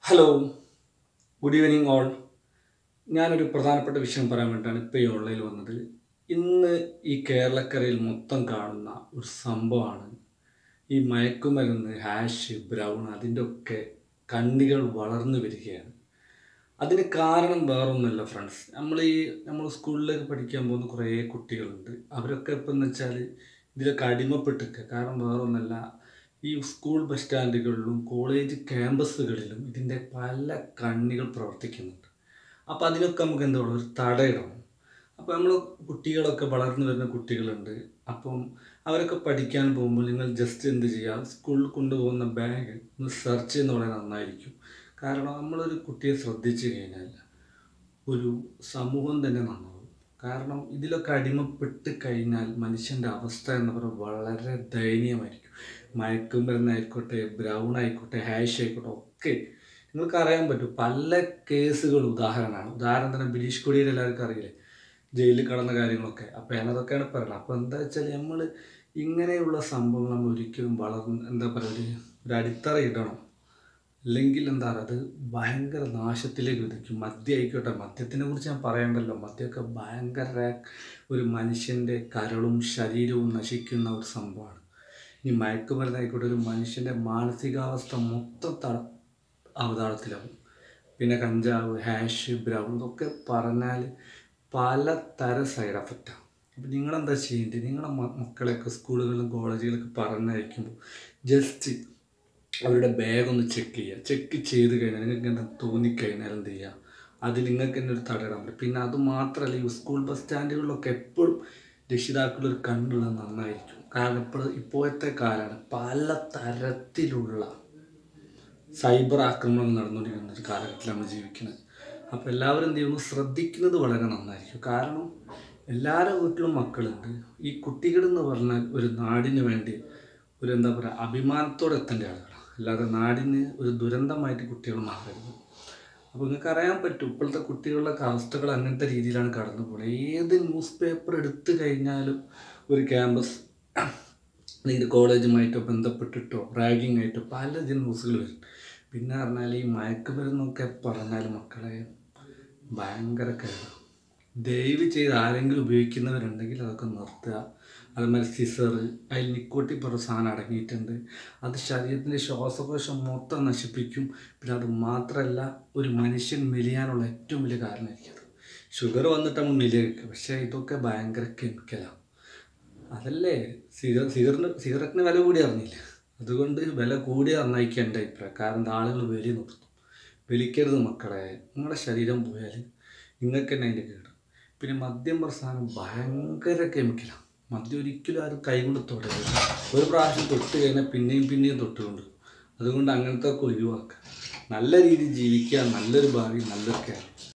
hello good evening all ഞാനൊരു പ്രധാനപ്പെട്ട വിഷയം പറയാൻ വേണ്ടിയിട്ടാണ് ഇപ്പോൾ ഈ ഓൺലൈനിൽ വന്നത് ഇന്ന് ഈ കേരളക്കരയിൽ മൊത്തം കാണുന്ന ഒരു സംഭവമാണ് ഈ മയക്കുമരുന്ന് ഹാഷ് ബ്രൗൺ അതിൻ്റെ ഒക്കെ കണ്ണികൾ വളർന്നു വരികയാണ് അതിന് കാരണം വേറൊന്നുമല്ല ഫ്രണ്ട്സ് നമ്മൾ ഈ നമ്മൾ സ്കൂളിലേക്ക് പഠിക്കാൻ പോകുന്ന കുറേ കുട്ടികളുണ്ട് അവരൊക്കെ ഇപ്പം എന്ന് വെച്ചാൽ ഇതിലൊക്കെ അടിമപ്പെട്ടിരിക്കുക കാരണം വേറൊന്നല്ല ഈ സ്കൂൾ ബസ് സ്റ്റാൻഡുകളിലും കോളേജ് ക്യാമ്പസുകളിലും ഇതിൻ്റെ പല കണ്ണികൾ പ്രവർത്തിക്കുന്നുണ്ട് അപ്പോൾ അതിനൊക്കെ നമുക്ക് എന്താ പറയുക ഒരു തടയിടണം അപ്പോൾ നമ്മൾ കുട്ടികളൊക്കെ വളർന്നു വരുന്ന കുട്ടികളുണ്ട് അപ്പം അവരൊക്കെ പഠിക്കാൻ പോകുമ്പോൾ നിങ്ങൾ ജസ്റ്റ് എന്ത് ചെയ്യുക സ്കൂളിൽ കൊണ്ടുപോകുന്ന ബാഗ് ഒന്ന് സെർച്ച് ചെയ്യുന്ന വളരെ നന്നായിരിക്കും കാരണം നമ്മളൊരു കുട്ടിയെ ശ്രദ്ധിച്ചു കഴിഞ്ഞാൽ ഒരു സമൂഹം തന്നെ നന്നാവും കാരണം ഇതിലൊക്കെ അടിമപ്പെട്ട് കഴിഞ്ഞാൽ മനുഷ്യൻ്റെ അവസ്ഥ എന്ന് പറയുന്നത് വളരെ ദയനീയമായിരിക്കും മയക്കുമരുന്നായിക്കോട്ടെ ബ്രൗൺ ആയിക്കോട്ടെ ഹാഷ് ആയിക്കോട്ടെ ഒക്കെ നിങ്ങൾക്ക് അറിയാൻ പറ്റും പല കേസുകൾ ഉദാഹരണമാണ് ഉദാഹരണത്തിന് ബിനീഷ് കൊടിയിൽ എല്ലാവർക്കും അറിയില്ലേ ജയിലിൽ കടന്ന കാര്യങ്ങളൊക്കെ അപ്പോൾ ഞാനതൊക്കെയാണ് പറയുന്നത് അപ്പോൾ എന്താ വെച്ചാൽ നമ്മൾ ഇങ്ങനെയുള്ള സംഭവങ്ങൾ നമ്മൾ ഒരിക്കലും വളർന്ന് എന്താ പറയുക ഒരു ഒരു അടിത്തറ ഇടണം അല്ലെങ്കിൽ എന്താ പറയുക അത് ഭയങ്കര നാശത്തിലേക്ക് വിധിക്കും മദ്യം ആയിക്കോട്ടെ മദ്യത്തിനെ കുറിച്ച് ഞാൻ പറയണ്ടല്ലോ മദ്യമൊക്കെ ഭയങ്കര ഒരു മനുഷ്യൻ്റെ കരളും ശരീരവും നശിക്കുന്ന ഒരു സംഭവമാണ് ഇനി മയക്കുമരുന്നായിക്കോട്ടെ ഒരു മനുഷ്യൻ്റെ മാനസികാവസ്ഥ മൊത്തം ത അവതാളത്തിലാവും പിന്നെ കഞ്ചാവ് ഹാഷ് ബ്രൗൺ ഇതൊക്കെ പറഞ്ഞാൽ പല തരം സൈഡ് എഫക്റ്റാണ് അപ്പം നിങ്ങളെന്താ ചെയ്യേണ്ടത് നിങ്ങളുടെ മ- മക്കളെയൊക്കെ സ്കൂളുകളിലും കോളേജുകളിലൊക്കെ പറഞ്ഞയക്കുമ്പോൾ ജസ്റ്റ് അവരുടെ ബാഗ് ഒന്ന് ചെക്ക് ചെയ്യുക ചെക്ക് ചെയ്ത് കഴിഞ്ഞാൽ നിങ്ങൾക്ക് എന്താ തോന്നിക്കഴിഞ്ഞാൽ എന്ത് ചെയ്യുക അത് നിങ്ങൾക്ക് തന്നെ ഒരു തടയിടാൻ പറ്റും പിന്നെ അത് മാത്രമല്ല ഈ സ്കൂൾ ബസ് സ്റ്റാൻഡുകളിലൊക്കെ എപ്പോഴും രക്ഷിതാക്കളൊരു കണ്ണുള്ളത് നന്നായിരിക്കും കാരണം ഇപ്പോൾ ഇപ്പോഴത്തെ കാലമാണ് പല തരത്തിലുള്ള സൈബർ ആക്രമണങ്ങൾ നടന്നുകൊണ്ടിരിക്കുന്ന ഒരു കാലഘട്ടത്തിൽ നമ്മൾ ജീവിക്കുന്നത് അപ്പോൾ എല്ലാവരും എന്ത് ചെയ്യുന്നു ശ്രദ്ധിക്കുന്നത് വളരെ നന്നായിരിക്കും കാരണം എല്ലാവരുടെ വീട്ടിലും മക്കളുണ്ട് ഈ കുട്ടികൾ എന്ന് പറഞ്ഞാൽ ഒരു നാടിന് വേണ്ടി ഒരു എന്താ പറയുക അഭിമാനത്തോടെ എത്തേണ്ട ആളുകളാണ് അല്ലാതെ നാടിന് ഒരു ദുരന്തമായിട്ട് കുട്ടികൾ മാറരുത് അപ്പോൾ നിങ്ങൾക്ക് അറിയാൻ പറ്റും ഇപ്പോഴത്തെ കുട്ടികളുടെ ഒക്കെ അവസ്ഥകൾ അങ്ങനത്തെ രീതിയിലാണ് കടന്നു പോകുന്നത് ഏത് ന്യൂസ് പേപ്പർ എടുത്തു കഴിഞ്ഞാലും ഒരു ക്യാമ്പസ് അല്ലെങ്കിൽ കോളേജുമായിട്ടോ ബന്ധപ്പെട്ടിട്ടോ റാഗിങ് ആയിട്ടോ പലതിനും ന്യൂസുകൾ വരും പിന്നെ പറഞ്ഞാൽ ഈ മയക്കുമരുന്നൊക്കെ പറഞ്ഞാൽ മക്കളെ ഭയങ്കര കേടാണ് ദയവ് ചെയ്ത് ആരെങ്കിലും ഉപയോഗിക്കുന്നവരുണ്ടെങ്കിൽ അതൊക്കെ നിർത്തുക അതുമാതിരി സിസർ അതിൽ നിക്കോട്ടി പറഞ്ഞ സാധനം അടങ്ങിയിട്ടുണ്ട് അത് ശരീരത്തിൻ്റെ ശ്വാസകോശം മൊത്തം നശിപ്പിക്കും പിന്നെ അത് മാത്രമല്ല ഒരു മനുഷ്യൻ മെലിയാനുള്ള ഏറ്റവും വലിയ കാരണമായിരിക്കും അത് ഷുഗർ വന്നിട്ട് നമ്മൾ മെലിയൊക്കെ പക്ഷേ ഇതൊക്കെ ഭയങ്കര കെമിക്കലാണ് അതല്ലേ സിഗർ സിഗറിന് സിഗരറ്റിന് വില കൂടി അറിഞ്ഞില്ല അതുകൊണ്ട് വില കൂടി അറിഞ്ഞായിരിക്കും എൻ്റെ അഭിപ്രായം കാരണം ആളുകൾ വലി നിർത്തും വലിക്കരുത് മക്കളെ നിങ്ങളുടെ ശരീരം പോയാൽ നിങ്ങൾക്ക് തന്നെ അതിൻ്റെ കേട് പിന്നെ മദ്യം പ്രസ്ഥാനം ഭയങ്കര കെമിക്കലാണ് മദ്യം ഒരിക്കലും ആരും കൈകൊണ്ട് തൊടരുത് ഒരു പ്രാവശ്യം തൊട്ട് കഴിഞ്ഞാൽ പിന്നെയും പിന്നെയും തൊട്ടുകൊണ്ട് അതുകൊണ്ട് അങ്ങനത്തെ ഒക്കെ ഒഴിവാക്കുക നല്ല രീതിയിൽ ജീവിക്കുക നല്ലൊരു ഭാവി നല്ലൊരു കേരളം